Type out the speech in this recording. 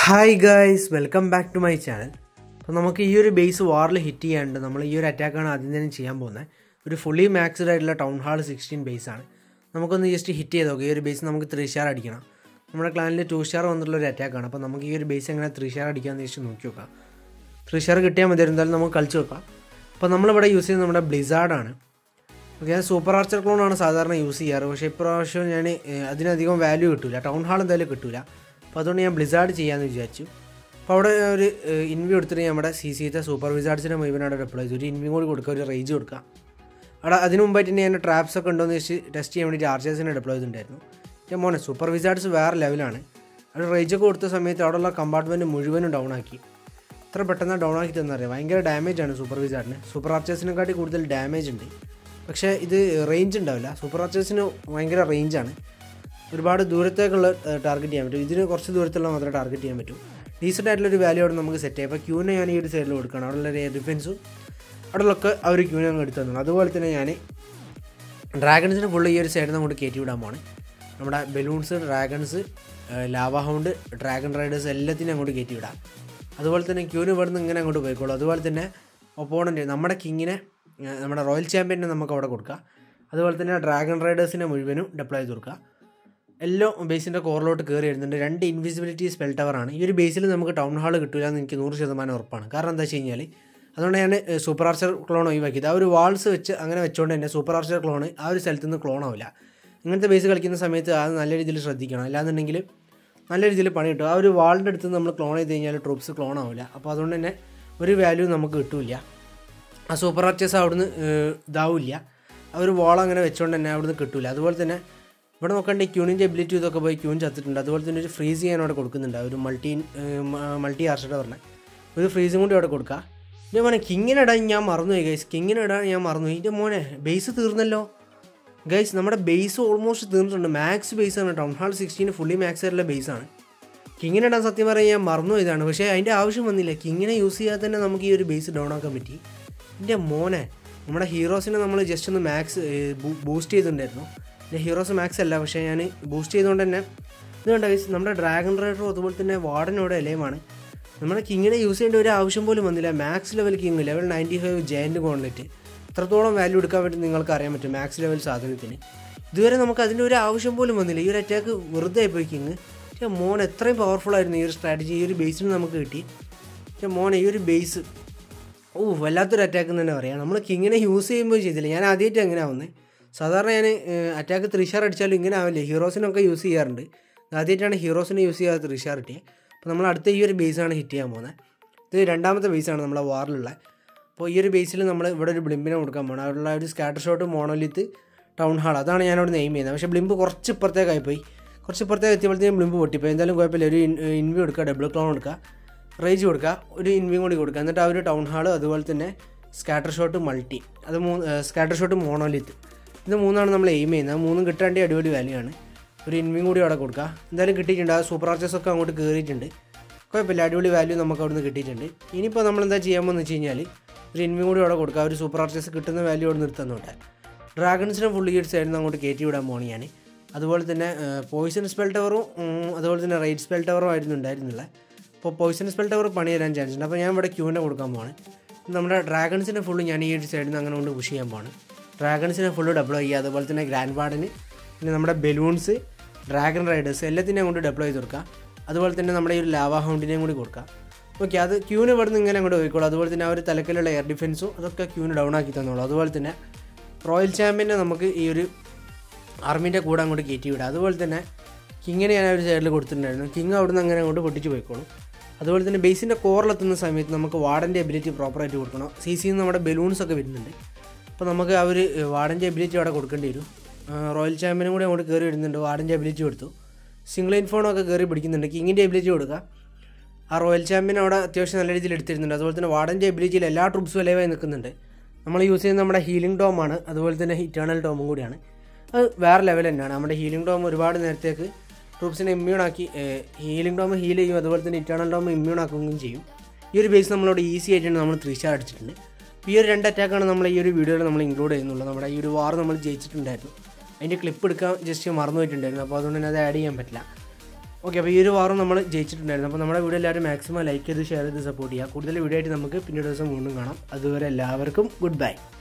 hi guys welcome back to my channel അപ്പോൾ നമുക്ക് ഈ ഒരു ബേസ് വാറിൽ ഹിറ്റ് ചെയ്യാണ്ട് നമ്മൾ ഈ ഒരു അറ്റാക്കാണ് ആദ്യം തന്നെ ചെയ്യാൻ പോകുന്നത് ഒരു ഫുള്ളി മാക്സ്ഡ് ആയിട്ടുള്ള ടൗൺ ഹാൾ സിക്സ്റ്റീൻ ബേസ് ആണ് നമുക്കൊന്ന് ജസ്റ്റ് ഹിറ്റ് ചെയ്ത് നോക്കാം ഈ ഒരു ബേസ് നമുക്ക് ത്രീ സ്റ്റാർ അടിക്കണം നമ്മുടെ ക്ലാനിൽ ടു സ്റ്റാർ വന്നിട്ടുള്ള ഒരു അറ്റാക്കാണ് അപ്പോൾ നമുക്ക് ഈ ഒരു ബേസ് എങ്ങനെ ത്രീ സ്റ്റാർ അടിക്കാമെന്ന് ജസ്റ്റ് നോക്കി നോക്കാം ത്രീ സ്റ്റാർ കിട്ടിയാൽ മതി എന്തായാലും നമുക്ക് കളിച്ച് നോക്കാം അപ്പോൾ നമ്മളിവിടെ യൂസ് ചെയ്യുന്നത് നമ്മുടെ ബ്ലിസാർഡാണ് ഓക്കെ ഞാൻ സൂപ്പർ ആർച്ചർ ക്ലോണാണ് സാധാരണ യൂസ് ചെയ്യാറ് പക്ഷേ ഇപ്രാവശ്യം ഞാൻ ഏഹ്, അതിനധികം വാല്യൂ കിട്ടില്ല ടൗൺ ഹാൾ എന്തായാലും കിട്ടില്ല അപ്പോൾ അതുകൊണ്ട് ഞാൻ ബ്ലിസാർഡ് ചെയ്യാമെന്ന് വിചാരിച്ചു അപ്പോൾ അവിടെ ഒരു ഇൻവ്യൂ എടുത്തിട്ട് നമ്മുടെ സി സിത്തെ സൂപ്പർ വിസാർഡ്സിൻ്റെ മുഴുവനായിട്ട് ഡെപ്ലോയ് ചെയ്തു ഒരു ഇൻവ്യൂ കൂടി കൊടുക്കുക ഒരു റേഞ്ച് കൊടുക്കുക അവിടെ അതിന് മുമ്പായിട്ട് തന്നെ ഞാൻ ട്രാപ്സ് ഒക്കെ ഉണ്ടോ എന്ന് വെച്ച് ടെസ്റ്റ് ചെയ്യാൻ വേണ്ടി ആർച്ചേഴ്സിനെ ഡെപ്ലോയ് ചെയ്തിട്ടുണ്ടായിരുന്നു ഞാൻ മോനെ സൂപ്പർ വിസാർഡ്സ് വേറെ ലെവലാണ് അവിടെ റേഞ്ച് ഒക്കെ കൊടുത്ത സമയത്ത് അവിടെയുള്ള കമ്പാർട്ട്മെൻറ്റ് മുഴുവനും ഡൗൺ ആക്കി ഇത്ര പെട്ടെന്ന് ഡൗൺ ആക്കി തന്നറിയാം ഭയങ്കര ഡാമേജ് ആണ് സൂപ്പർ വിസാർഡിന് സൂപ്പർ ആർച്ചേഴ്സിനെക്കാട്ടി കൂടുതൽ ഡാമേജ് ഉണ്ട് പക്ഷേ ഇത് റേഞ്ച് ഉണ്ടാവില്ല സൂപ്പർ ആർച്ചേഴ്സിന് ഭയങ്കര റേഞ്ചാണ് ഒരുപാട് ദൂരത്തേക്കുള്ള ടാർഗറ്റ് ചെയ്യാൻ പറ്റും ഇതിന് കുറച്ച് ദൂരത്തുള്ള മാത്രമേ ടാർഗറ്റ് ചെയ്യാൻ പറ്റൂ ഡീസൻ്റ് ആയിട്ടുള്ളൊരു വാല്യൂ അവിടെ നമുക്ക് സെറ്റ് ചെയ്യാം അപ്പോൾ ക്യൂനെ ഞാൻ ഈ ഒരു സൈഡിൽ കൊടുക്കണം അവിടെയുള്ള ഒരു ഡിഫൻസും അവിടെയുള്ളൊക്കെ ആ ഒരു ക്യൂനെ അങ്ങ് എടുത്തു തന്നു അതുപോലെ തന്നെ ഞാൻ ഡ്രാഗൺസിന് ഫുള്ള് ഈ ഒരു സൈഡിൽ നമുക്ക് കയറ്റി വിടാൻ പോണ് നമ്മുടെ balloons dragons lava hound dragon riders എല്ലാത്തിനും അങ്ങോട്ട് കയറ്റി വിടാം അതുപോലെ തന്നെ ക്യൂന് ഇവിടുന്ന് ഇങ്ങനെ അങ്ങോട്ട് പോയിക്കോളൂ അതുപോലെ തന്നെ ഒപ്പോണൻറ്റ് നമ്മുടെ കിങ്ങിനെ ഏഹ്, നമ്മുടെ റോയൽ ചാമ്പ്യനെ നമുക്ക് അവിടെ കൊടുക്കാം അതുപോലെ തന്നെ ഡ്രാഗൺ റൈഡേഴ്സിനെ മുഴുവനും ഡെപ്ലോയ് ചെയ്ത് കൊടുക്കുക എല്ലോ ബേസിൻ്റെ കോറിലോട്ട് കയറി വരുന്നുണ്ട് രണ്ട് ഇൻവിസിബിലിറ്റി സ്പെൽ ടവറാണ് ഈ ഒരു ബേസിൽ നമുക്ക് ടൗൺ ഹാൾ കിട്ടില്ല എന്ന് എനിക്ക് നൂറ് ശതമാനം ഉറപ്പാണ് കാരണം എന്താ വെച്ച് കഴിഞ്ഞാൽ അതുകൊണ്ട് ഞാൻ ഏഹ്, സൂപ്പർ ആർച്ചർ ക്ലോൺ ഒഴിവാക്കിയത് ആ ഒരു വാൾസ് വെച്ച് അങ്ങനെ വെച്ചുകൊണ്ട് തന്നെ സൂപ്പർ ആർച്ചർ ക്ലോൺ ആ ഒരു സ്ഥലത്ത് നിന്ന് ക്ലോൺ ആവില്ല ഇങ്ങനത്തെ ബേസ് കളിക്കുന്ന സമയത്ത് അത് നല്ല രീതിയിൽ ശ്രദ്ധിക്കണം അല്ലാന്നുണ്ടെങ്കിൽ നല്ല രീതിയിൽ പണി കിട്ടും ആ ഒരു വാളിൻ്റെ അടുത്ത് നമ്മൾ ക്ലോൺ ചെയ്ത് കഴിഞ്ഞാൽ ട്രൂപ്സ് ക്ലോൺ ആവില്ല അപ്പോൾ അതുകൊണ്ട് തന്നെ ഒരു വാല്യൂ നമുക്ക് കിട്ടില്ല ആ സൂപ്പർ ആർച്ചേഴ്സ് അവിടുന്ന് ഏഹ്, ഇതാവില്ല ആ ഒരു വാൾ അങ്ങനെ വെച്ചുകൊണ്ട് തന്നെ അവിടുന്ന് കിട്ടില്ല അതുപോലെ തന്നെ ഇവിടെ നോക്കണ്ട ഈ ക്യൂണിൻ്റെ എബിലിറ്റി ഇതൊക്കെ പോയി ക്യൂൺ ചത്തിട്ടുണ്ട് അതുപോലെ തന്നെ ഒരു ഫ്രീസ് ചെയ്യാൻ അവിടെ കൊടുക്കുന്നുണ്ട് ആ ഒരു മൾട്ടി മൾട്ടി ആർച്ചയുടെ പറഞ്ഞ ഒരു ഫ്രീസും കൂടി അവിടെ കൊടുക്കുക എൻ്റെ മോനെ കിങ്ങിനെ ഇടാൻ ഞാൻ മറന്നുപോയി ഗൈസ് കിങ്ങിനെ ഇടാൻ ഞാൻ മറന്നുപോയി എൻ്റെ മോനെ ബേസ് തീർന്നല്ലോ ഗൈസ് നമ്മുടെ ബേസ് ഓൾമോസ്റ്റ് തീർന്നിട്ടുണ്ട് മാക്സ് ബേസ് ആണ് ടൗൺ ഹാൾ സിക്സ്റ്റീന് ഫുള്ളി മാക്സ് ആയിട്ടുള്ള ബേസ് ആണ് കിങ്ങിനെ ഇടാൻ സത്യം പറയാൻ ഞാൻ മറന്നു ഇതാണ് പക്ഷേ അതിൻ്റെ ആവശ്യം വന്നില്ല കിങ്ങിനെ യൂസ് ചെയ്യാതെ തന്നെ നമുക്ക് ഈ ഒരു ബേസ് ഡൗൺ ആക്കാൻ പറ്റി എൻ്റെ മോനെ നമ്മുടെ ഹീറോസിനെ നമ്മൾ ജസ്റ്റ് ഒന്ന് മാക്സ് ബൂസ്റ്റ് ചെയ്തിട്ടുണ്ടായിരുന്നു എൻ്റെ ഹീറോസ് മാക്സ് അല്ല പക്ഷേ ഞാൻ ബൂസ്റ്റ് ചെയ്തുകൊണ്ട് തന്നെ ഇത് കണ്ട guys, നമ്മുടെ ഡ്രാഗൺ റൈഡറും അതുപോലെ തന്നെ വാർഡനോട് ഇലയുമാണ് നമ്മുടെ കിങ്ങിനെ യൂസ് ചെയ്യേണ്ട ഒരു ആവശ്യം പോലും വന്നില്ല max level king level ninety five giant gauntlet എത്രത്തോളം വാല്യൂ എടുക്കാൻ പറ്റും നിങ്ങൾക്ക് അറിയാൻ പറ്റും മാക്സ് ലെവൽ സാധനത്തിന് ഇതുവരെ നമുക്ക് അതിൻ്റെ ഒരു ആവശ്യം പോലും വന്നില്ല ഈ ഒരു അറ്റാക്ക് വെറുതെ ആയിപ്പോയി കിങ് പക്ഷേ മോൻ എത്രയും പവർഫുൾ ആയിരുന്നു ഈ ഒരു സ്ട്രാറ്റജി ഈ ഒരു ബേസിന് നമുക്ക് കിട്ടി പക്ഷേ മോൻ ഈ ഒരു ബേസ് ഓ വല്ലാത്തൊരു അറ്റാക്ക് എന്ന് തന്നെ പറയാം നമ്മൾ കിങ്ങിനെ യൂസ് ചെയ്യുമ്പോൾ ചെയ്തില്ല ഞാൻ ആദ്യമായിട്ട് അങ്ങനെ ആവുന്നത് സാധാരണ ഞാൻ അറ്റാക്ക് ത്രിഷാർ അടിച്ചാലും ഇങ്ങനെ ആവില്ല ഹീറോസിനൊക്കെ യൂസ് ചെയ്യാറുണ്ട് ആദ്യമായിട്ടാണ് ഹീറോസിനെ യൂസ് ചെയ്യാതെ ത്രിഷാർ കിട്ടിയത് അപ്പോൾ നമ്മൾ അടുത്ത ഈ ഒരു ബേസാണ് ഹിറ്റ് ചെയ്യാൻ പോകുന്നത് ഇത് രണ്ടാമത്തെ ബേസാണ് നമ്മളെ വാറിലുള്ള അപ്പോൾ ഈ ഒരു ബേസിൽ നമ്മൾ ഇവിടെ ഒരു ബ്ലിമ്പിനെ കൊടുക്കാൻ പോകണം അവിടെയുള്ള ഒരു scatter shot monolith town hall അതാണ് ഞാൻ അവിടെ എയിം ചെയ്യുന്നത് പക്ഷേ ബ്ലിമ്പ് കുറച്ച് ഇപ്പുറത്തേക്കായി പോയി കുറച്ച് ഇപ്പുറത്തേക്ക് എത്തിയപ്പോഴത്തേക്കും ബ്ലിമ്പ് പൊട്ടിപ്പോയി എന്തായാലും കുഴപ്പമില്ല ഒരു ഇൻവ്യൂ എടുക്കുക ഡബിൾ ക്ലോൺ എടുക്കുക റേഞ്ച് കൊടുക്കുക ഒരു ഇൻവ്യൂ കൂടി കൊടുക്കുക എന്നിട്ട് ആ ഒരു ടൗൺ ഹാൾ അതുപോലെ തന്നെ സ്കാറ്റർ ഷോട്ട് മൾട്ടി അത് മൂന്ന് സ്കാറ്റർ ഷോട്ട് മോണോലിത്ത് ഇത് മൂന്നാണ് നമ്മൾ എയിം ചെയ്യുന്നത് ആ മൂന്നും കിട്ടാണ്ട് അടിപൊളി വാല്യൂ ആണ് ഒരു ഇൻവ്യൂ കൂടി അവിടെ കൊടുക്കുക എന്തായാലും കിട്ടിയിട്ടുണ്ട് ആ സൂപ്പർ ആർച്ചേഴ്സ് ഒക്കെ അങ്ങോട്ട് കയറിയിട്ടുണ്ട് കുഴപ്പമില്ല അടിപൊളി വാല്യൂ നമുക്ക് അവിടുന്ന് കിട്ടിയിട്ടുണ്ട് ഇനിയിപ്പോൾ നമ്മൾ എന്താ ചെയ്യാൻ പോകുന്നത് വെച്ച് കഴിഞ്ഞാൽ ഒരു ഇൻവ്യൂ കൂടി അവിടെ കൊടുക്കുക ഒരു സൂപ്പർ ആർച്ചേഴ്സ് കിട്ടുന്ന വാല്യൂ അവിടെ നിർത്തുന്നുണ്ട് ഡ്രാഗൺസിനെ ഫുള്ളി ഈ സൈഡിൽ നിന്ന് അങ്ങോട്ട് കയറ്റി വിടാൻ പോകണം ഞാൻ അതുപോലെ തന്നെ പോയിസൺ സ്പെൽ ടവറും ഉം, അതുപോലെ തന്നെ റൈറ്റ് സ്പെൽ ടവറും ആയിരുന്നു ഉണ്ടായിരുന്നില്ല അപ്പോൾ പോയിസൺ സ്പെൽ ടവർ പണി തരാൻ ചാൻസ് ഉണ്ട് അപ്പോൾ ഞാൻ ഇവിടെ ക്യൂവിനെ കൊടുക്കാൻ പോവാണ് നമ്മുടെ ഡ്രാഗൺസിനെ ഫുള്ള് ഞാൻ ഈ ഒരു സൈഡിൽ നിന്ന് അങ്ങനെ കൊണ്ട് പുഷ് ചെയ്യാൻ പോവാണ് ഡ്രാഗൺസിനെ ഫുള്ള് ഡെപ്ലോ ചെയ്യുക അതുപോലെ തന്നെ ഗ്രാൻഡ് വാർഡിന് പിന്നെ നമ്മുടെ ബലൂൺസ് ഡ്രാഗൺ റൈഡേഴ്സ് എല്ലാത്തിനെയും കൊണ്ട് ഡെപ്ലോ ചെയ്ത് കൊടുക്കുക അതുപോലെ തന്നെ നമ്മുടെ ഈ ഒരു ലാവ ഹൗണ്ടിനെയും കൂടി കൊടുക്കുക ഓക്കെ അത് ക്യൂന് ഇവിടെ നിന്ന് ഇങ്ങനെ അങ്ങോട്ട് പോയിക്കോളൂ അതുപോലെ തന്നെ ആ ഒരു തലക്കലുള്ള എയർ ഡിഫൻസും അതൊക്കെ ക്യൂന് ഡൗൺ ആക്കി തന്നോളൂ അതുപോലെ തന്നെ റോയൽ ചാമ്പ്യനെ നമുക്ക് ഈ ഒരു ആർമീൻ്റെ കൂടെ അങ്ങോട്ട് കയറ്റി വിടാം അതുപോലെ തന്നെ കിങ്ങിനെ ഞാൻ ആ ഒരു സൈഡിൽ കൊടുത്തിട്ടുണ്ടായിരുന്നു കിങ് അവിടുന്ന് അങ്ങനെ അങ്ങോട്ട് പൊട്ടിച്ച് പോയിക്കോളും അതുപോലെ തന്നെ ബേസിൻ്റെ കോറിലെത്തുന്ന സമയത്ത് നമുക്ക് വാർഡൻ്റെ എബിലിറ്റി പ്രോപ്പറായിട്ട് കൊടുക്കണം സി സിന്ന് നമ്മുടെ ബലൂൺസ് ഒക്കെ വരുന്നുണ്ട് അപ്പോൾ നമുക്ക് ആ ഒരു വാർഡൻ്റെ എബിലിറ്റി അവിടെ കൊടുക്കേണ്ടി വരും ആ, റോയൽ ചാമ്പ്യനും കൂടി അങ്ങോട്ട് കയറി വരുന്നുണ്ട് വാർഡൻ്റെ എബിലിറ്റി കൊടുത്തു സിംഗിൾ ഇൻഫോണൊക്കെ കയറി പിടിക്കുന്നുണ്ട് കിങ്ങിൻ്റെ എബിലിറ്റി കൊടുക്കുക ആ റോയൽ ചാമ്പ്യൻ അവിടെ അത്യാവശ്യം നല്ല രീതിയിൽ എടുത്തിരുന്നുണ്ട് അതുപോലെ തന്നെ വാർഡൻ്റെ എബിലിറ്റിയിൽ എല്ലാ ട്രൂപ്സും അലവായി നിൽക്കുന്നുണ്ട് നമ്മൾ യൂസ് ചെയ്യുന്ന നമ്മുടെ ഹീലിംഗ് ഡോമാണ് അതുപോലെ തന്നെ ഇറ്റേണൽ ഡോമും കൂടിയാണ് അത് വേറെ ലെവൽ തന്നെയാണ് നമ്മുടെ ഹീലിംഗ് ഡോം ഒരുപാട് നേരത്തേക്ക് ട്രൂപ്സിനെ ഇമ്മ്യൂൺ ആക്കി ഹീലിംഗ് ഡോം ഹീൽ ചെയ്യും അതുപോലെ തന്നെ ഇറ്റേണൽ ഡോം ഇമ്മ്യൂൺ ആക്കുകയും ചെയ്യും ഈ ഒരു ബേസ് നമ്മളോട് ഈസി ആയിട്ടാണ് നമ്മൾ ത്രീ സ്റ്റാർ അടിച്ചിട്ടുണ്ട് അപ്പോൾ ഈ ഒരു രണ്ട് അറ്റാക്കാണ് നമ്മൾ ഈ ഒരു വീഡിയോയിൽ നമ്മൾ ഇൻക്ലൂഡ് ചെയ്യുന്നുള്ളൂ നമ്മുടെ ഈ ഒരു വാർ നമ്മൾ ജയിച്ചിട്ടുണ്ടായിരുന്നു അതിൻ്റെ ക്ലിപ്പ് എടുക്കാൻ ജസ്റ്റ് മറന്നു പോയിട്ടുണ്ടായിരുന്നു അപ്പോൾ അതുകൊണ്ട് തന്നെ അത് ആഡ് ചെയ്യാൻ പറ്റില്ല ഓക്കെ അപ്പോൾ ഈ ഒരു വാറും നമ്മൾ ജയിച്ചിട്ടുണ്ടായിരുന്നു അപ്പോൾ നമ്മുടെ വീഡിയോ എല്ലാവരും മാക്സിമം ലൈക്ക് ചെയ്ത് ഷെയർ ചെയ്ത് സപ്പോർട്ട് ചെയ്യുക കൂടുതൽ വീഡിയോ ആയിട്ട് നമുക്ക് പിന്നീട് ദിവസം വീണ്ടും കാണാം അതുവരെ എല്ലാവർക്കും ഗുഡ് ബൈ